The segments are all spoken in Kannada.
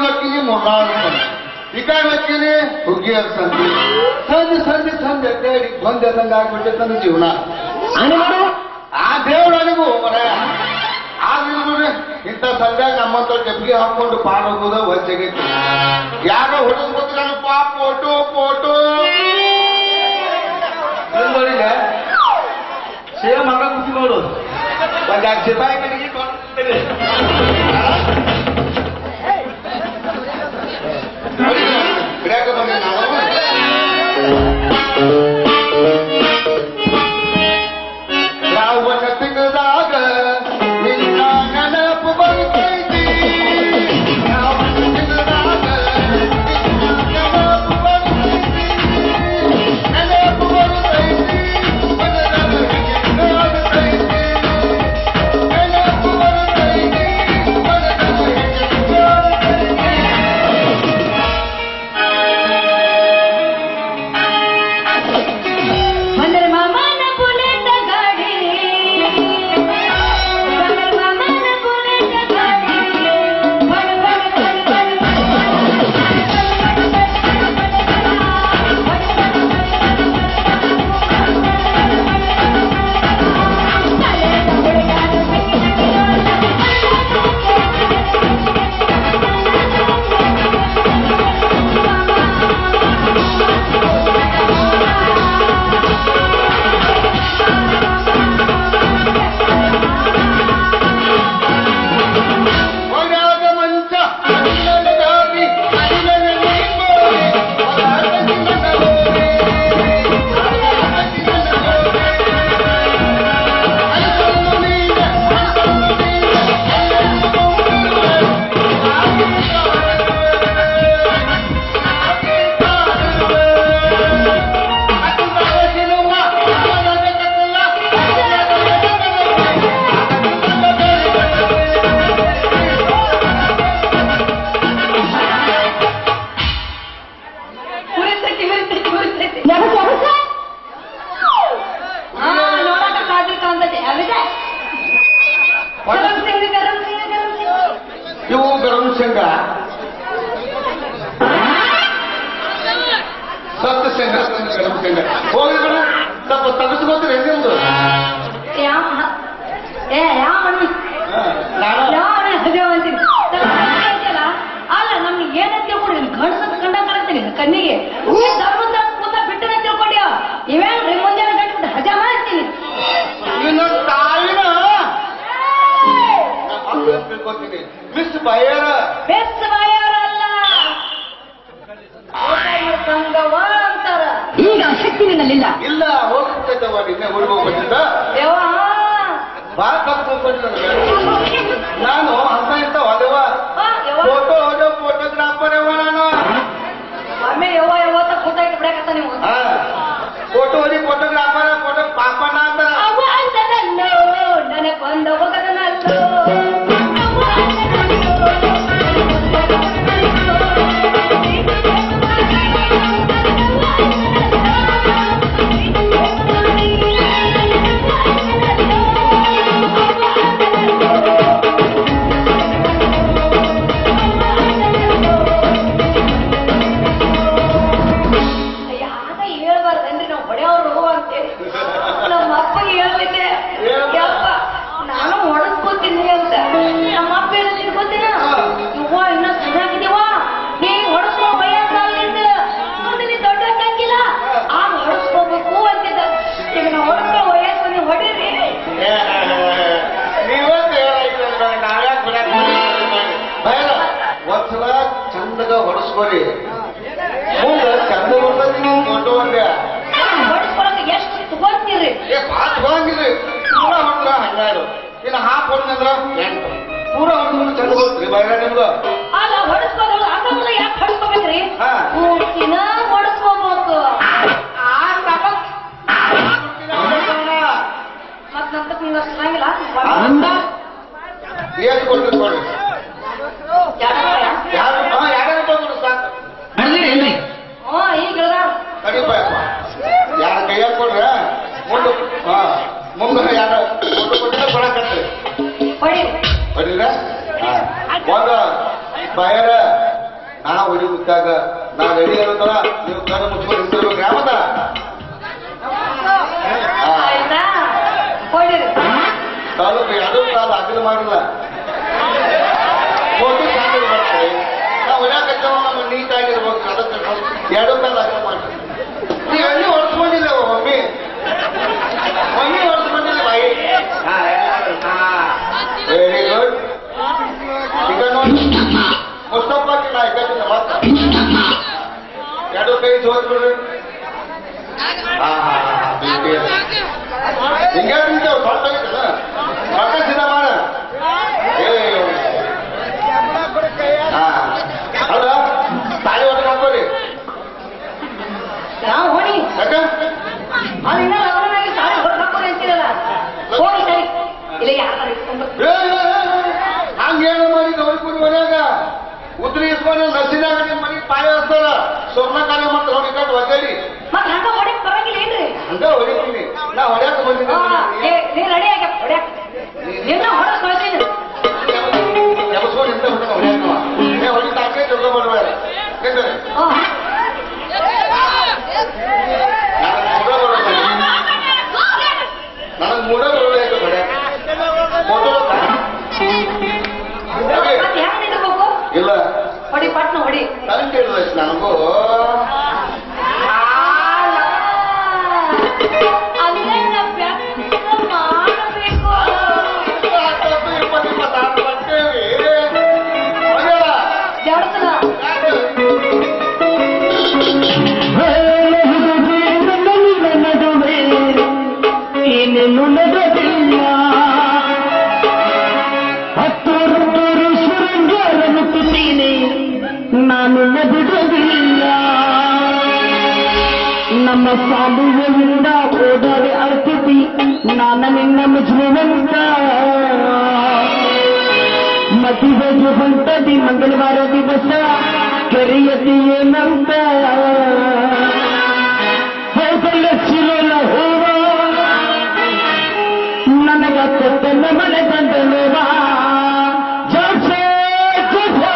ಹೋಗ್ತೀನಿ ಮೊಹಾಲ್ ಈ ಕಡೆ ಹೋಗ್ತೀನಿ ಹುಗ್ಗಿಯರ್ ಸಂತಿ ಸಂಜೆ ಸಂಜೆ ಸಂಜೆ ಅಡ್ಡಾಡಿ ಗೊಂದೆದಂಗ ಆಗ್ಬಿಟ್ಟೆ ನನ್ನ ಜೀವನ ಹಂಗೆ ಮಾಡು ಆ ದೇವ್ರ ಅನಿವು ಮರ ಆದ್ರೆ ಇಂಥ ಸಂಧ್ಯಾಗ ನಮ್ಮಂತ ಡಬ್ಗಿ ಹಾಕೊಂಡು ಪಾಲ್ ಹೋಗೋದ ವಜ್ಜಾಗೈತಿ ಯಾರ ಹುಡುಗ ಗೊತ್ತಿಲ್ಲಪ್ಪ ಫೋಟೋ ಫೋಟೋ ನೋಡಿಲ್ಲ ಸೇಮ್ ಮಗ ಕುಸಿ ನೋಡು ಒಂದ್ ಎರಡು ಸಿಪಾಯಿ ಕಡೆಗೆ ಕೊಡ್ತೀನಿ. ಗಿಡಕ್ಕೆ ಬಂದೆ ನಾವು ಯಾವ ತಿಂಗಳದಾಗ ನಿನ್ನ ನೆನಪು ಬರ್ತೈತಿ ಯಾವ ತಿಂಗಳದಾಗ ನಿನ್ನ ನೆನಪು ಬರ್ತೈತಿ ನೆನಪು ಬರ್ತೈತಿ ಮನದಲ್ಲಿ ಕಾಡುತ್ತೈತಿ ನೆನಪು ಬರ್ತೈತಿ ಮನದಲ್ಲಿ ಕಾಡುತ್ತೈತಿ ಬಂದರೆ ಮಾಮನ ಬುಲೆಟ್ ಗಾಡಿ ಬಂದರೆ ಮಾಮನ ಬುಲೆಟ್ ಗಾಡಿ ಬಡ ಬಡ ಬಡ ಬಡ ಒಳಗ ಮಂಚ ಅಡಿಲಲ್ಲಿ ಗಾಡಿ ಅಡಿಲಲ್ಲಿ ನೀಗೋರೆ ಒಳಗ ನಿನ್ನ ಗೋರೆ ಒಳಗ ನಿನ್ನ ಗೋರೆ ಅಲ್ಸನ್ನು ನೀನೆ ಅಲ್ಸನ್ನು ನೀನೆ ಅಲ್ಸನ್ನು ಉರಿತೈತಿ ಉರಿತೈತಿ ಉರಿತೈತಿ ಹಾ ನೋಡಕ ಕಾಜು ಕಾಂತೈತಿ ಅವಿದೆ ಗರಂ ಸಿಂಗ್ ಗರಂ ಸಿಂಗ್ ಗರಂ ಸಿಂಗ್ ಇವು ಗರಂ ಶೇಂಗ ಸತ್ತ ಶೇಂಗ ಗರಂ ಶೇಂಗ ಹೋಗಿ ಬಿಡು ಸ್ವಲ್ಪ ತಗಸ್ಕೋತೀರಿ ನಿಮ್ದು ಯಾವ ಏ ಯಾವ ಮಣ್ಣು ನಾನು ಯಾವ ಹದೇವ ಅಂತೀನಿ ಐತಲ್ಲ ಅಲ್ಲ ನಮ್ಗೆ ಏನಂತ ತಿಳ್ಕೊಡಿ ಗಂಡಸ ಕಂಡ ಕಾಣತ್ತೀನಿ ಕಣ್ಣಿಗೆ ನೀ ಧರ್ಮದ ಕೂತ ಬಿಟ್ಟನ ತಿಳ್ಕೊಂಡ್ಯ ಇವೇನ್ರಿ ಮುಂಜಾನೆ ಗಂಟು ಹಜಾಮ ಅಂತೀನಿ ನಿನ್ನ ತಾಯಿನ ಮಕ್ಕಳು ತಿಳ್ಕೊತೀನಿ ಮಿಸ್ ಬಯರ ಬೆಸ್ ಬಾಯವರಲ್ಲ ಸಂಗವ ಅಂತಾರ ಈಗ ಶಕ್ತಿ ನಿನ್ನಲ್ಲಿಲ್ಲ ಇಲ್ಲ ಹೋಗ್ತೈತವ ನಿನ್ನೆ ಊರಿಗೆ ಹೋಗ್ಬಿಟ್ಟಿದ್ದ ದೇವ ಬಾಳ ತಪ್ಪು ತಿಳ್ಕೊಂಡಿದ್ದ ನನಗೆ. ನಾನು ಅಂತ ಇರ್ತಾವ ಅದೇವ ಯವ್ವ ಫೋಟೋ ಹೋದ ಫೋಟೋಗ್ರಾಫರ್ ಅವ ನಾನು ಆಮೇಲೆ ಯವ್ವ ಯವ್ವ ಅಂತ ಕೂತ ಇಟ್ಟು ಬಿಡಕತ್ತ ನೀವು ಹಾ ಫೋಟೋ ಹೋಗಿ ಫೋಟೋಗ್ರಾಫರ್ ಫೋಟೋ ಪಾಪಣ್ಣ ಅಂತಾರ ಅವ್ವ ಅಂತದಲ್ಲೋ ನನಗೆ ಬಂದ ಹೋಗದನಲ್ಲೋ ಅವ್ವ ಅಯ್ಯ, ಆಗ ಹೇಳ್ಬಾರ್ದೇನ್ರಿ ನಾವು ಹೊಡೆಯವ್ರು ಅಂತೇಳಿ ನಮ್ಮ ಅಪ್ಪಗೆ ಹೇಳ್ಬಿಟ್ಟೆ ಯಪ್ಪ ನಾನು ಹೊಡೆಸ್ಕೋತೀನಿ ಅಂತ ನಮ್ಮ ಅಪ್ಪ ಏನು ತಿಳ್ಕೊತೀನ ಇವ್ವ ಇನ್ನ ಸಣ್ಣಾಗಿದ್ದೀವ ನೀ ಹೊಡೆಸ್ಕೋ ವಯಸ್ಸಾಗಿದ್ದ ಮುಂದೆ ನೀ ದೊಡ್ಡ ತಂಗಿಲ್ಲ ಆಗ ಹೊಡೆಸ್ಕೋಬೇಕು ಅಂತಿದ್ದ ಈಗ ನಾವು ಹೊಡೆಸ್ಕೋ ವಯಸ್ಸು ನೀವು ಹೊಡೀರಿ ನೀವಂತ ಹೇಳಾಯ್ತು ನಾವ್ಯಾಕೆ ಬಿಡಕ್ ಬಯಲ ಒಂದ್ಸಲ ಚಂದಗ ಹೊಡಸ್ಕೊರಿ ಮುಂದೆ ಚಂದ ಬರ್ತದೆ ನೀವು ಫೋಟೋ ಒಂದೇ ಹೊಡೆಸ್ಕೊಳಕ್ಕೆ ಎಷ್ಟು ತಗೋತೀರಿ ಏ ಪಾತ್ ಹೋಗಿದ್ರಿ ಪೂರ ಹೊಡೆದ್ರ ಹನ್ನೆರಡು ಇನ್ನು ಹಾಫ್ ಹೊಡೆದ್ರ ಎಂಟು ಪೂರ ಹೊಡೆದ್ರು ಚಂದ ಬರ್ತ್ರಿ ಬಯಲ ನಿಮ್ದು ಅಲ್ಲ ಹೊಡೆಸ್ಕೋದ್ರು ಅದ್ರಲ್ಲ ಯಾಕೆ ಹೊಡೆಸ್ಕೋಬೇಕ್ರಿ ಹಾ. ಪೂರ್ತಿನ ಹೊಡೆಸ್ಕೋಬೇಕು ಆ ತಗೊಂಡ್ ಮತ್ ನಂತಕ್ ನಿಂಗ ಸಿಗಂಗಿಲ್ಲ ಏನ್ ಕೊಡ್ರಿ ಕೊಡ್ರಿ ಯಾರು ಹಾ ಯಾರ್ಯಾರು ಬಂದ್ರು ಸಾಕು ನಡೆದಿರೇನ್ರಿ ಹ್ಞೂ ಈಗ ಹೇಳ್ದಾರ ಕಡಿಪಯಪ್ಪ ಯಾರ ಕೈಯಾಗ ಕೊಡ್ರ ಮುಂದೆ ಹಾ ಮುಂದೆ ಯಾರ ಫೋಟೋ ಕೊಟ್ಟಿದ್ರೆ ಕೊಡಕತ್ರಿ ಹೊಡಿ ಹೊಡಿದ್ರ ಒಂದು ಬಯರ ನಾ ಹೊಡಿ ಮುಚ್ಚಾಗ ನಾ ರೆಡಿ ಇರುತ್ತಲ್ಲ ನೀವು ಕಣ್ಣು ಮುಚ್ಕೊಂಡು ನಿಂತಿರ್ಬೇಕು ಯಾವತ್ತ ಆಯ್ತಾ ಹೊಡಿರಿ ತಾಲೂಕು ಎರಡು ಕಾಲ ಅಗಲ ಮಾಡಿಲ್ಲ ಫೋಟೋ ಸಾಕು ಬರ್ತದೆ ನಾವು ಹೊಡ್ಯಾಕತ್ತೇವ ನಮ್ಮ ನೀಟಾಗಿರ್ಬೇಕು ಅದಕ್ಕೆ ಎರಡು ಕಾಲ ಅಗಲ ಮಾಡಿ ನೀ ಎಣ್ಣೆ ಹೊಡೆಸ್ಕೊಂಡಿಲ್ಲ ಮಮ್ಮಿ ಮಮ್ಮಿ ಹೊಡೆಸ್ಕೊಂಡಿಲ್ಲ ಬಾಯಿ ವೆರಿ ಗುಡ್ ಈಗ ನೋಡಿ ಮುಸ್ತಫಾಕ್ಕೆ ನಾ ಇದ್ದ ಮಾತ್ರ ಎರಡು ಕೈ ಜೋದ್ಬಿಡ್ರಿ ಹಾ ಹಾ ಹಾ ಹಿಂಗೆ ಹಿಂಗೆ ನಿಂತೇವ್ ಸ್ವಲ್ಪ ಆಗಿತ್ತಲ್ಲ ಮತ್ತೆ ಸಿದ್ಧ ಮಾಡ ಏ ಹಾ ಅಲ್ಲ ತಾಳಿ ಒಟ್ಟು ಹಾಕೋರಿ ನಾವು ಹೊಡಿ ಯಾಕ ಅದಿನ್ನ ಲಗ್ನಾಗಿ ತಾಳಿ ಹೊರಗೆ ಹಾಕೋರಿ ಅಂತೀರಲ್ಲ ಹೋಗಿ ಸರಿ ಇಲ್ಲ ಯಾರು ಇಟ್ಕೊಂಡು ಏ, ಏ, ಏ, ಏ, ಹಂಗೇನು ಮಾಡಿ ಗೌರಿಪುರಿ ಮನ್ಯಾಗ ಉದ್ರಿ ಇಸ್ಕೊಂಡು ನಸಿನಾಗ ನಿಮ್ಮ ಮನೆಗೆ ಪಾಯ ಹಚ್ತಾರ ಸ್ವರ್ಣ ಕಾಲ ಮಾಡ್ತಾರೆ ನೋಡಿ ಕಟ್ಟು ಒದ್ದಾಡಿ ಮತ್ತೆ ಹಂಗ ಹೊಡಿಕ್ ಬರಂಗಿಲ್ಲ ಏನ್ರಿ ಹಂಗ ಹೊಡಿತೀನಿ ನಾ ಹೊಡ್ಯಾಕ ಹಾ, ಬಂದಿದ್ದೆ ಏ, ನೀ ರೆಡಿ ಆಗ ಹೊಡ್ಯಾಕ ನಿನ್ನ ಹೊಡೆದ್ ಕಳ್ಸೀನಿ ಎಬಸ್ಕೊಂಡು ನಿಂತ ಬಿಟ್ಟು ಹೊಡ್ಯಾಕವ ಏ ಹೊಡಿತಾಕೆ ಜೊತೆ ಬರಬೇಡ ಯಾಕಂದ್ರೆ ಹಾ ನನಗೆ ಮೂಡ ಬರೋದು ನನಗೆ ಮೂಡ ಬರೋದು ಯಾಕೆ ಹೊಡ್ಯಾಕ ಫೋಟೋ ಮತ್ತೆ ಹೆಂಗ್ ನಿಂದಿರ್ಬೇಕು ಇಲ್ಲ ಹೊಡಿ ಪಟ್ನ ಹೊಡಿ ನನಗೆ ಕೇಳಿದ್ರೆ ನನಗೂ ಅಲ್ಲೇನ ಬ್ಯಾಗ್ ಮಾಡಬೇಕು ಹತ್ತತ್ತು ಇಪ್ಪತ್ತು ಇಪ್ಪತ್ತಾರು ಬರ್ತೇವೆ ಹೋಗ್ಯಾಳ. ಜಡ್ತನ ಯಾಕೆ? ಏನೇನು ನಡೆದಿಲ್ಲ ಹತ್ತೂರು ಶೃಂಗಾರ ಮುಟ್ಟುತ್ತೀನಿ ನಾನು ಬಿಡುವುದಿಲ್ಲ ನಮ್ಮ ಸಾಲುವಿನಿಂದ ಓಡಾಡಿ ಅರ್ಪಿಸಿ ನಾನು ನಿನ್ನ ಮುಜುವಂತ ಮದುವೆಗೆ ಹೊಂಟದಿ ಮಂಗಳವಾರ ದಿವಸ ಕರೆಯತಿ ಏನಂತ ಹೋಗಲ್ಲ ಚಿರೋಲ ಹೋವ ನನಗ ಕೊಟ್ಟನ ಮನೆ ತಂದನುವ ಜೋಸೆ ಜೋಸೆ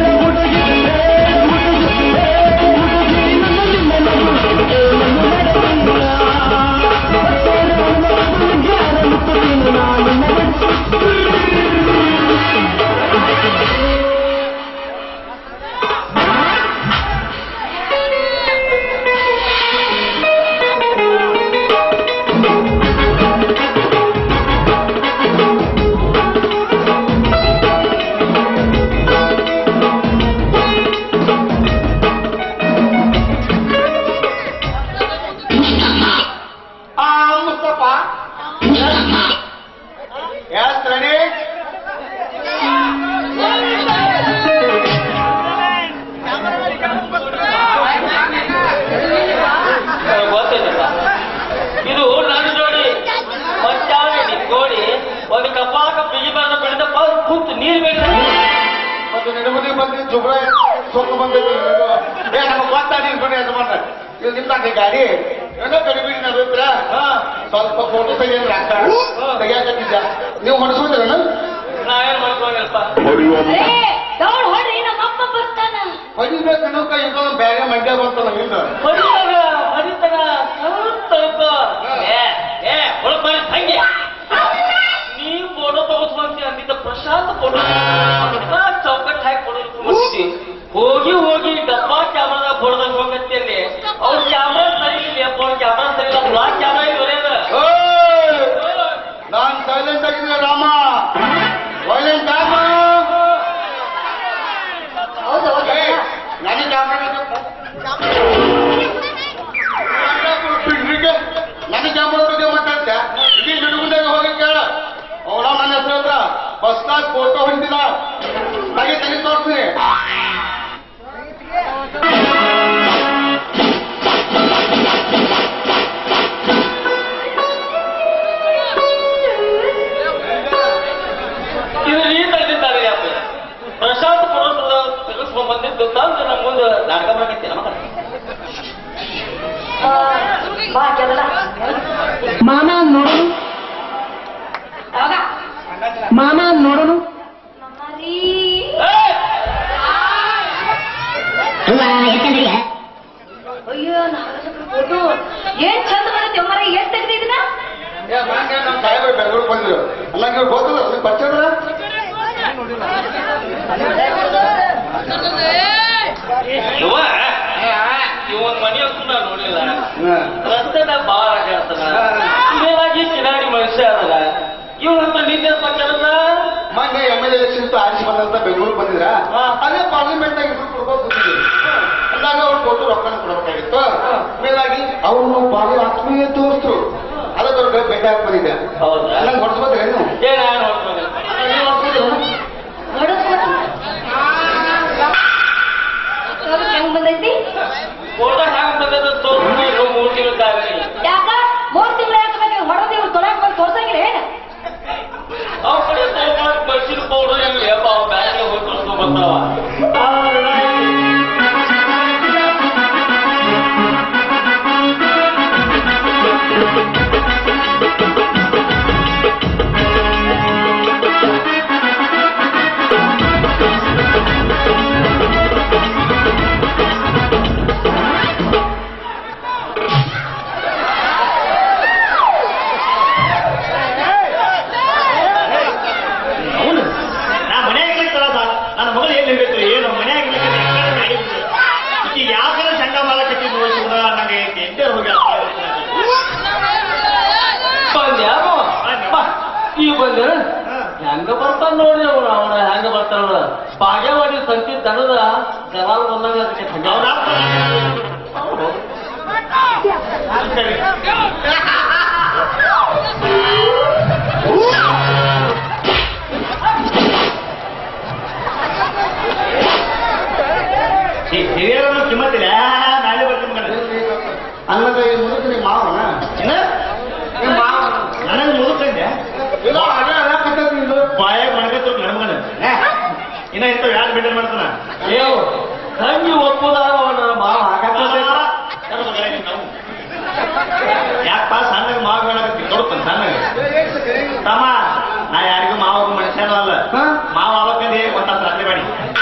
ಬಿಡುವುದಿಲ್ಲ ಮನೆಗೆ ಬಂದು ಜುಬ್ರ ಸೊಕ್ಕ ಬಂದಿದ್ದು ಏ ನಮಗೆ ಗೊತ್ತಾಡಿ ಬನ್ನಿ ಅಂತ ಮಾಡ ಇದು ನಿಮ್ದಾಗೆ ಗಾಡಿ ಏನೋ ಕಡಿಬಿಡಿ ನಾವು ಇಬ್ರ ಸ್ವಲ್ಪ ಫೋಟೋ ತೆಗಿಯಂದ್ರೆ ಅಕ್ಕ ತೆಗಿಯಾಕತ್ತಿದ್ದ ನೀವು ಹೊಡಿಸ್ಬಿಟ್ರೇನ ನಾ ಏನ್ ಮಾಡ್ಕೊಂಡಿಲ್ಲಪ್ಪ ಅರೇ ದೌಡ್ ಹೊಡ್ರಿ ನಮ್ಮ ಅಪ್ಪ ಬರ್ತಾನ ಹೊಡಿಬೇಕು ಅನ್ನೋ ಕೈ ಇನ್ನೊಂದು ಬೇರೆ ಮಂಡ್ಯ ಬಂತಲ್ಲ ಹಿಂದ ಹೊಡಿತಾಗ ಹೊಡಿತಾಗ ಸ್ವಲ್ಪ ಏ ಏ ಒಳಗ್ ಬಾ ಹಂಗೆ ನೀ ಫೋಟೋ ತಗೋಸ್ಕೊಂತಿ ಅಂದಿದ್ದ ಪ್ರಶಾಂತ್ ಫೋಟೋ ಚೌಕಟ್ ಹಾಕಿ ಫೋಟೋ ತಗೊಂಡಿದ್ದಿ ಹೋಗಿ ಹೋಗಿ ಡಬ್ಬ ಕ್ಯಾಮ್ರಾದಾಗ ಫೋಟೋ ತಗೋಕತ್ತಿ ಅಲ್ಲಿ ಅವ್ರ ಕ್ಯಾಮ್ರಾ ಸರಿ ಇಲ್ಲ ಫೋನ್ ಕ್ಯಾಮ್ರಾ ಸರಿ ಇಲ್ಲ ಬ್ಲಾಕ್ ಕ್ಯಾಮ್ರಾ ಇವ್ರೇನ ಓಯ್! ನಾನ್ ಸೈಲೆಂಟ್ ಆಗಿದ್ದೀನಿ ರಾಮ ವೈಲೆಂಟ್ ರಾಮ ಹೌದು ಹೌದು ಏ, ನನಗೆ ಕ್ಯಾಮ್ರಾ ನನಗೆ ಕ್ಯಾಮ್ರಾ ಬಗ್ಗೆ ಮಾತಾಡ್ತೆ ಇಲ್ಲಿ ಹಿಡುಗುಂದಾಗ ಹೋಗಿ ಕೇಳ ಅವಳ ನನ್ನ ಹೆಸರು ಹತ್ರ ಫಸ್ಟ್ ಕ್ಲಾಸ್ ಫೋಟೋ ಹೊಂದಿಲ್ಲ ಹಾಗೆ ತೆಗಿ ತೋರಿಸ್ತೀನಿ ಇದು ನೀ ತಂದಿದ್ದಾರೆ ಅಪ್ಪ ಪ್ರಶಾಂತ್ ಫೋಟೋ ತೆಗೆಸ್ಕೊಂಡ್ ಬಂದಿದ್ದು ತಂದು ನಮ್ಮ ಮುಂದೆ ನಾಟಕ ಮಾಡಕತ್ತಿ ನಮ್ಮ ಆ, ಬಾ ಕೆಲ್ಲ ಮಾಮ ನೋಡೋನು ಯಾವಾಗ ಮಾಮ ನೋಡೋನು ಮಮ್ಮರಿ ಅಯ್ಯೋ ನಾಗರಾಜಪ್ಪ ಫೋಟೋ ಏನ್ ಚಂದ ಮಾಡತ್ತೆ ಮರ ಏನ್ ತೆಗ್ದಿದ್ನ ಏ ಮಾನ್ಯ ನಮ್ಮ ಸಾಹೇಬ್ರು ಬೆಂಗಳೂರು ಬಂದ್ರು ಅಲ್ಲ ಇವ್ರು ಗೊತ್ತದ ನಿಮ್ಗೆ ಪರಿಚಯ ಇವ ಇವನ್ ಮನೆ ಸುಮ್ಮನೆ ನೋಡ್ಲಿಲ್ಲ ರಸ್ತೆದಾಗ ಬಾಳ ಆಗಾಡ್ತಾನ ಇದೇನಾಗಿ ಚಿರಾಡಿ ಮನುಷ್ಯ ಅದಲ್ಲ ಇವನ್ ಹತ್ರ ನಿಂದೆ ಕೆಲಸ ಮೊನ್ನೆ ಎಮ್ ಎಲ್ ಎಲೆಕ್ಷನ್ ಆರಿಸಿ ಬಂದಂತ ಬೆಂಗಳೂರು ಬಂದಿದ್ರ ಹಾ. ಅದೇ ಪಾರ್ಲಿಮೆಂಟ್ ನಾಗ ಇಬ್ರು ಕೊಡ್ಬೋದು ಕೂತಿದ್ರು. ಅಂದಾಗ ಅವ್ರು ಕೊಟ್ಟು ರೊಕ್ಕನ ಕೊಡಬೇಕಾಗಿತ್ತು ಮೇಲಾಗಿ ಅವ್ರನ್ನು ಭಾರಿ ಆತ್ಮೀಯ ತೋರಿಸ್ರು ಅದಕ್ಕೆ ಅವ್ರಿಗೆ ಬೆಟ್ಟ ಹಾಕಿ ಬಂದಿದ್ದೆ ಹೌದಾ ನಂಗೆ ಹೊಡ್ಸ್ಬೋದ್ರೇನು ಏನ್ ನಾನು ಹೊಡ್ಕೊಂಡೆ ನೀವು ಹೊಡ್ಸ್ಬೋದೇನು? ಹೆಂಗ್ ಬಂದೈತಿ ಫೋಟೋ ಹ್ಯಾಂಗ ಬಂದದ ತೋರಿಸ್ಬೇಕು ಮೂರು ತಿಂಗಳಾಗಲಿ ಯಾಕ ಮೂರ್ ತಿಂಗಳ ಯಾಕೆ ಹೊಡೆದಿ ಇವ್ರು ತೊಳಕ್ ಬಂದು ತೋರ್ಸಂಗಿಲ್ಲ ಏನ ಅವ್ರ ಕಡೆ ತಗೊಂಡ್ ಬಸ್ಸಿನ ಪೌಡರ್ ಹೆಂಗ್ ಯಪ್ಪ ಅವ್ ಬ್ಯಾಗ್ಗೆ ಹೋಗಿ ತೋರಿಸ್ಕೊಂಡ್ ಬರ್ತಾವ ಅವನು ನಾ ಮನ್ಯಾಗ ಇರ್ತಾರ ನನ್ನ ಮಗಳು ಏನ್ ಹೇಳ್ಬೇಕು ಏನು ಮನ್ಯಾಗ ಈಗ ಯಾವ ಕಡೆ ಚಂದ ಮಾಡಕತ್ತಿ ನೋಡಿ ಕೂಡ ನನಗೆ ಎಂಟೇ ಹೋಗಿ ಬಂದ್ ಯಾರು ಈ ಬಂದ ಹೆಂಗ ಬರ್ತಾನ ನೋಡ್ರಿ ಅವ್ರು ಅವನ ಹೆಂಗ ಬರ್ತಾನ ಬಾಗೇವಾಡಿ ಸಂತಿ ದನದ ಜಲಾಲ್ ಬಂದಾಗ ಅದಕ್ಕೆ ಹಂಗ ಹಿರಿಯರನ್ನು ಕಿಮ್ಮತ್ತಿಲ್ಲ ನಾಳೆ ಬರ್ತೀನಿ ಮಗನ ಅನ್ನದ ಈ ಮುದುಕ ನಿಮ್ಮ ಮಾವನ ಏನ ನಿಮ್ಮ ಮಾವ ನನಗೆ ಮುದುಕಂಡೆ ಇಲ್ಲ ಅದೇ ಅದಾಕತ್ತೈತಿ ಇದು ಬಾಯ ಮಣಗತ್ತು ನನ್ನ ಮಗನ ಇನ್ನ ಇಂಥವ್ ಯಾರು ಬಿಲ್ಡರ್ ಮಾಡ್ತಾನ ಏವ್ ತಂಗಿ ಒಪ್ಪುದಾರ ಅವನ ಮಾವ ಹಾಕತ್ತೆ ಯಾಕಪ್ಪ ಸಣ್ಣಗೆ ಮಾವ ಹೇಳಕತ್ತಿ ಕೊಡ್ತಾನೆ ಸಣ್ಣಗೆ ತಮ್ಮ ನಾ ಯಾರಿಗೂ ಮಾವ ಮನುಷ್ಯನೂ ಅಲ್ಲ ಹಾ? ಮಾವ ಅವಕ್ಕಂದೇ ಗೊತ್ತಾತ ರಾತ್ರಿ ಬಾಡಿ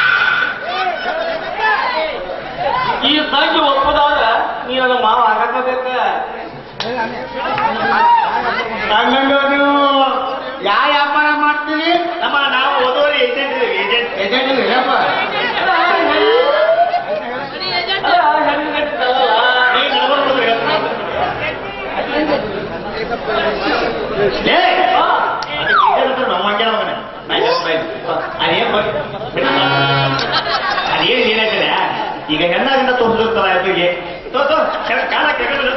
ಈ ತಂಗಿ ಒಪ್ಪುದಾರ ನೀ ನನ್ನ ಮಾವ ಹಾಕಬೇಕ ಹಂಗಂಗ ನೀವು ಯಾವ ವ್ಯಾಪಾರ ಮಾಡ್ತೀವಿ ನಮ್ಮ ನಾವು ಓದೋರಿ ಏಜೆಂಟ್ ಇದೀವಿ ಏಜೆಂಟ್ ಏಜೆಂಟ್ ಏನಪ್ಪ ನೀವ್ ನಡ್ಕೊಂಡ್ ಹೋಗ್ರಿ ಹೇಳ್ತೀನಿ. ಲೇ, ಅದಕ್ಕೆ ಏಜೆಂಟ್ ಹತ್ರ ನಮ್ಮ ಹಂಗೆ ಮಗನೇ. ನಾ ಹೇಳ್ತಾ ಇದ್ದೀನಿ. ಅದೇನ್ ಬ- ಅದೇನ್ ಏನಾಯ್ತದೆ ಈಗ ಹೆಣ್ಣಾಗಿಂದ ತೋರಿಸಿರ್ತಾರ ಎದುರಿಗೆ ತೋ ತೋ ಕೆಳ- ಕಾಲ ಕೆಳಗಡೆ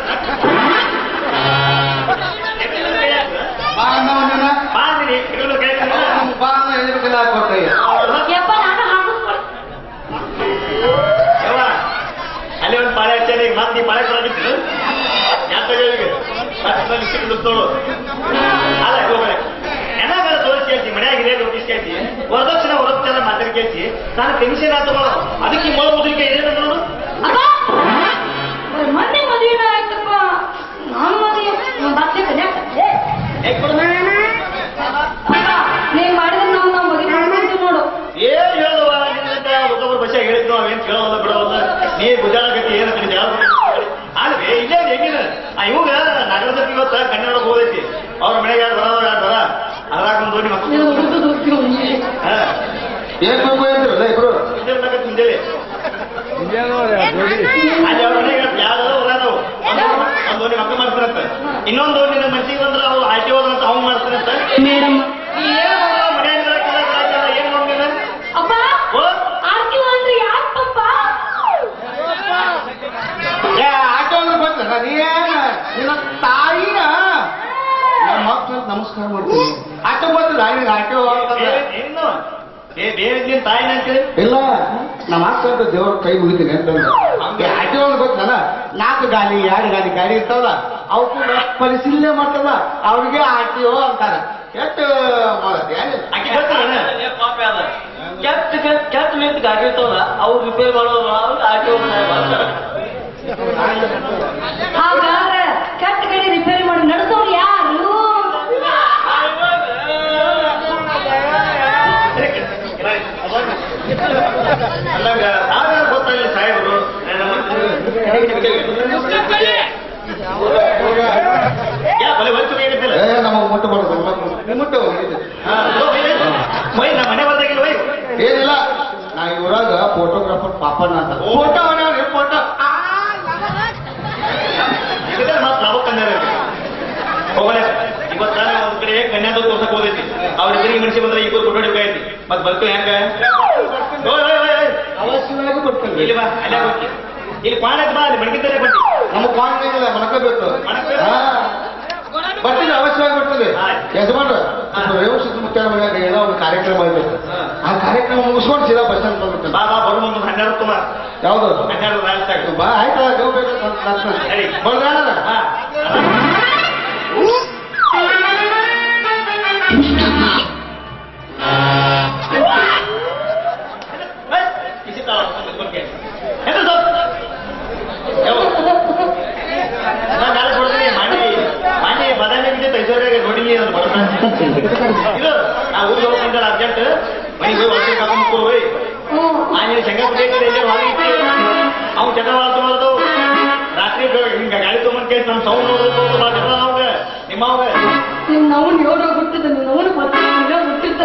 ಬಾ ಅನ್ನವನ್ನ ಬಾ ಅಂದಿನಿ, ಕೆಳಗಡೆ ಕೆಳಗಡೆ. ಬಾ ಅನ್ನ ಎದುರು ಕೈಲಿ ಹಾಕ್ಕೊಡ್ತೀವಿ ಯಪ್ಪ ನಾನು ಹಾಕಿಸ್ಕೊಡ್ ಯವ್ವ, ಅಲ್ಲಿ ಒಂದು ಪಾಳೆ ಹಚ್ಚಾರಿ ಮತ್ತೆ ಈ ಪಾಳೆ ಕೊಡಾಕಿತ್ತು ಯಾಕೆ ನೋಡು ಅಲ್ಲ ಹೋಗ್ಬೇಡ ಹೆಣ್ಣಾಗ ತೋರಿಸಿ ಹೇಳ್ತಿ ಮನ್ಯಾಗ ಇರೇ ನೋಟಿಸ್ ಕೇಸಿ ವರದಕ್ಷಿಣೆ ವರದಕ್ಷಿಣೆ ಮಾತಾಡಿ ಕೇಸಿ ನಾನು ಟೆನ್ಷನ್ ಆತ ಅದಕ್ಕೆ ಮೊಳ ಮುದುಕೆ ಏನು ನೋಡು ಅಪ್ಪ ಬರೀ ಮೊನ್ನೆ ಮದುವೆನ ಆಯ್ತಪ್ಪ ನಾನು ಮದುವೆ ಮತ್ತೆ ಕನ್ಯಾಕ ಯಾಕೆ ಕೊಡು? ಅಪ್ಪ ನೀನ್ ಮಾಡಿದ್ರೆ ನಾವು ನಾವು ಮದುವೆ ಮಾಡ್ಕೊಂತೀವಿ ನೋಡು ಏನ್ ಹೇಳುವ ನಿನ್ನಂತ ಒಬ್ಬೊಬ್ಬರ ಭಾಷೆ ಹೇಳಿದ್ರು ಅವೇನ್ ಕೇಳೋಲ್ಲ ಬಿಡೋಲ್ಲ ನೀ ಗುಜಾಡಕತ್ತಿ ಏನ ಕಡೆ ಅಲ್ವೇ ಇಲ್ಲೇ ಹೆಂಗಿನ ಇವಾಗ ನಗರದಲ್ಲಿ ಇವತ್ತ ಕನ್ನಡ ಹೋದೈತಿ ಅವ್ರ ಮನೆಗೆ ಯಾರು ಬರೋದು ಯಾರು ಬರ ಅದ್ರಾಗ ಒಂದು ದೋಣಿ ನೀವು ಮಕ್ಕಳು ಹುಡುಗದು ಹೋಗ್ತೀವಿ ಹಾ ಏನ್ ಬೇಕು ಅಂತಿರಲ್ಲ ಇಬ್ರು ಮುಂಜಾನೆ ಮುಂಜಾನೆ ಅಲ್ಲಿ ಅವ್ರ ಮನೆಗೆ ಯಾವ್ದಾದ್ರು ಹೊರದವು ಒಂದು ದೋಣಿ ಮಕ್ಕಳು ಮಾಡ್ತಾರಂತ ಇನ್ನೊಂದು ದೋಣಿ ನಮ್ಮ ಮನ್ಸಿಗೆ ಬಂದ್ರೆ ಅವು ಆಯ್ಕೆ ಹೋದಂತ ಅವ್ನು ಮಾಡ್ತಾರಂತ ಮೇಡಮ್ ಮನೆಯಿಂದ ಏನ್ ನೋಡ್ಲಿಲ್ಲ ಅಪ್ಪ ಓ ಆರ್ತಿ ಅಂದ್ರೆ ಯಾಕೆ ಪಪ್ಪ ಏ ಆಟೋ ಅಂದ್ರೆ ಬಂದ ನೀನ್ ನಿನ್ನ ತಾಯಿನ ನಮ್ಮ ಮಕ್ಕಳು ನಮಸ್ಕಾರ ಮಾಡ್ತೀನಿ ಆಟೋ ಬಂದಿಲ್ಲ ನಿನಗೆ ಆಟೋ ಅಂತಂದ್ರೆ. ಏನು ಏ ಬೇರೆ ನಿನ್ ತಾಯಿನ ಅಂತೇಳಿ ಇಲ್ಲ ನಮ್ಮ ಅಕ್ಕ ಅಂತ ದೇವ್ರ ಕೈ ಮುಗಿತೀನಿ ಅಂತಂದ್ರೆ ಈ ಆಟೋ ಅಂದ್ರೆ ಗೊತ್ತಲ್ಲ ನಾಲ್ಕು ಗಾಡಿ ಎರಡು ಗಾಡಿ ಗಾಡಿ ಇರ್ತಾವಲ್ಲ ಅವು ಕೂಡ ಪರಿಶೀಲನೆ ಮಾಡ್ತಲ್ಲ ಅವ್ರಿಗೆ ಆಟಿಒ ಅಂತಾರ ಎಷ್ಟು ಮಾಡೋದು ಏನಿಲ್ಲ ಆಕೆ ಗೊತ್ತಲ್ಲ ಏ ಪಾಪ ಅದ ಕೆಟ್ಟ ಕೆಟ್ಟ ಕೆಟ್ಟ ನಿಂತ ಗಾಡಿ ಇರ್ತಾವಲ್ಲ ಅವ್ರು ರಿಪೇರ್ ಮಾಡೋರು ಅವ್ರು ಆಟೋ ಮಾಡ್ತಾರೆ ಹಾಗಾದ್ರೆ ಕೆಟ್ಟ ಗಡಿ ರಿಪೇರಿ ಮಾಡಿ ನಡೆಸೋರು ಯಾರು ಅಂದಾಗ ನಾವೇ ಗೊತ್ತಾಗಲಿ ಸಾಹೇಬರು ಯಾ ಬಲೆ ಬಂತು ಬೇಕಿಲ್ಲ ಏ ನಮಗೆ ಮುಟ್ಟು ಮಾಡೋದು ಮುಟ್ಟು ಮೈ ನಮ್ಮ ಮನೆ ಬರ್ದಾಗಿಲ್ಲ ವೈ ಏನಿಲ್ಲ ನಾ ಇವ್ರಾಗ ಫೋಟೋಗ್ರಾಫರ್ ಪಾಪಣ್ಣ ಅಂತ ಫೋಟೋ ಅವನೇ ಫೋಟೋ ಮತ್ತೆ ನಾವು ಕನ್ಯಾರ ಹೋಗಲೇ ಇವತ್ತ ಒಂದ್ ಕಡೆ ಕನ್ಯಾದ ತೋರ್ಸಕ್ ಹೋದೈತಿ ಅವ್ರಿಬ್ಬರಿಗೆ ಮನುಷ್ಯ ಬಂದ್ರೆ ಇಬ್ಬರು ಫೋಟೋ ಹಿಡ್ಕೈತಿ ಮತ್ ಬರ್ತು ಹೆಂಗ ಓಯ್ ಓಯ್ ಓಯ್ ಓಯ್. ಅವಶ್ಯವಾಗಿ ಕೊಡ್ತೇವೆ ಇಲ್ಲಿ ಬಾ ಅಲ್ಲೇ ಹೋಗಿ ಇಲ್ಲಿ ಪಾಣಕ್ ಬಾ ಅಲ್ಲಿ ಮಡಗಿದ್ದಾರೆ ಬಟ್ಟಿ ನಮ್ಮ ಕಾನ್ವೇನಿಲ್ಲ ಮಣಕಬೇಕು ಮಣಕ್ಬೇಕು? ಹಾ ಬರ್ತೀನಿ ಅವಶ್ಯವಾಗಿ ಬರ್ತದೆ ಆಯ್ತು. ಯಜಮಾನ್ರ ರೇವು ಸುತ್ತಮುತ್ತ ಮನೆಯಾಗ ಏನೋ ಒಂದು ಕಾರ್ಯಕ್ರಮ ಇರ್ತದೆ ಹಾ. ಆ ಕಾರ್ಯಕ್ರಮ ಮುಗಿಸ್ಕೊಂಡು ಸೀದಾ ಬಸ್ ಸ್ಟ್ಯಾಂಡ್ ಬಂದ್ಬಿಡ್ತೇನೆ ಬಾ ಬಾ ಬರು ಮುಂದೆ ಹನ್ನೆರಡು ತುಂಬ ಯಾವ್ದು ಹನ್ನೆರಡು ರಾಜಸಾಗ ಬಾ ಆಯ್ತಾ ದೇವ್ಬೇಕು ಸರಿ. ಬಳ್ದಾಡಲ್ಲ ಹಾ ನೋಡಿಲಿ ಅದು ಬರೋಣ ಇದು ನಾ ಊರಿಗೆ ಹೋಗ್ಕೊಂಡ್ರೆ ಅರ್ಜೆಂಟ್ ಮನೆಗೆ ಹೋಗಿ ವರ್ಷಕ್ಕೆ ಹಾಕೊಂಡು ಹೋಗಿ ಹ್ಞೂ ಆಂಜನೇಯ ಶಂಕರ ಎಲ್ಲೇ ಹೊರಗಿತ್ತು ಅವ್ನು ಜಗಳ ಮಾಡ್ತು ಮಾಡ್ದು ರಾತ್ರಿ ಹಿಂಗ ಗಾಡಿ ತೊಗೊಂಡ್ ಕೇಳಿ ನಮ್ಮ ಸೌಂಡ್ ನೋಡಿದ್ರು ಜಗಳ ಅವಾಗ ನಿಮ್ಮ ಅವಾಗ ನಿಮ್ ನಾವು ಯೋಗ ಹುಟ್ಟಿದ್ದ ನೀವು ಅವನು ಗೊತ್ತಿಲ್ಲ ಹುಟ್ಟಿದ್ದ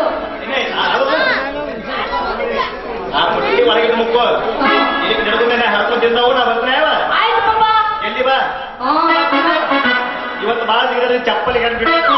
ಆ ಪುಟ್ಟಿ ಹೊರಗಿಟ್ಟು ಮುಕ್ಕೋ ಇಲ್ಲಿ ನಡ್ಕೊಂಡೇನೆ ಹರ್ಕೊಂತಿಂದವು ನಾ ಬರ್ತಾನೆ ಯಾವ ಆಯ್ತು ಪಾಪ ಎಲ್ಲಿ ಬಾ ಹಾ ಇವತ್ತು ಬಾಳ ಸಿಗದ್ರೆ ಚಪ್ಪಲಿ ಕಂಡ್ಬಿಟ್ಟು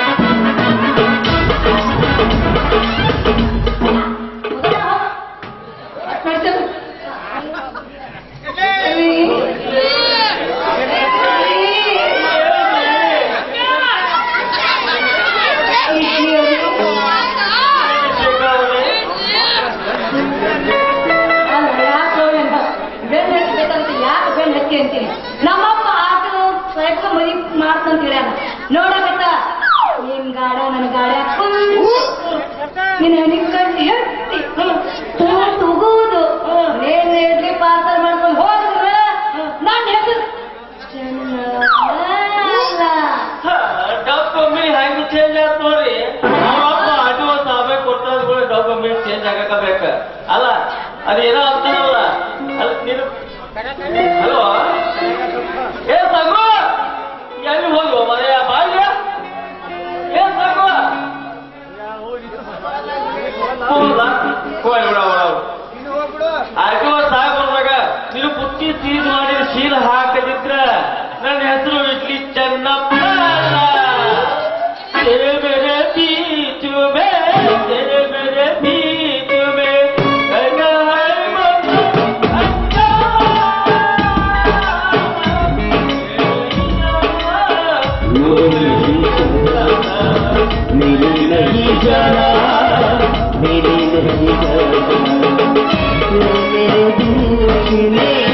ನಮ್ಮಪ್ಪ ಆಟೋ ಸ್ವಲ್ಪ ಮದಿ ಮಾಡ್ತಂತ ಹೇಳ್ಯಾನ ನೋಡಕತ್ತ ನಿನ್ ಗಾಡ ನನ್ ಗಾಡ ನಿನ್ನ ಹೆಣಿಗೆ ಕಟ್ಟಿ ಹೆಟ್ಟಿ ತುಗುವುದು ನೇನ್ ಇಡ್ಲಿ ಪಾರ್ಸಲ್ ಮಾಡ್ಕೊಂಡು ಹೋದ್ರೆ ನನ್ನ ಹೆಸರು ಚೆನ್ನಲ್ಲ ಡಬ್ ಕಂಪನಿ ಹೆಂಗ್ ಚೇಂಜ್ ಆಯ್ತು ನೋಡ್ರಿ ಅವಪ್ಪ ಆಟೋ ತಾವೇ ಕೊಟ್ಟಾದ ಕೂಡ ಡಬ್ ಕಂಪನಿ ಚೇಂಜ್ ಆಗಬೇಕ ಅಲ್ಲ ಅದೇನೋ ಅಂತಾರಲ್ಲ ಅಲ್ಲ ನೀನು ಹಲೋ ಏ ಸಗು ಎಲ್ಲಿ ಹೋಗು ಮನೆಯ ಬಾಲ್ಯ ಏ ಸಗು ಹೋಗ್ಲಾ? ಹೋಗ್ಲಿ ಬಿಡು, ಬಿಡು. ಆಟೋ ಸಾಕ್ ಬರ್ದಾಗ ನೀನು ಪುಟ್ಟಿ ಸೀದ್ ಮಾಡಿ ಶೀಲ ಹಾಕದಿದ್ರ ನನ್ನ ಹೆಸರು ಇಡ್ಲಿ ಚೆನ್ನಪ್ಪ ಅಲ್ಲ. ಏ ಮೇರೆ ಬೀಚ್ ಮೇ ಏ ಮೇರೆ ಬೀಚ್ ಮೇ ಅಗ ಹೈ ಮಗ, मेरी नहीं जाना मेरी नहीं जाना मेरे बीच में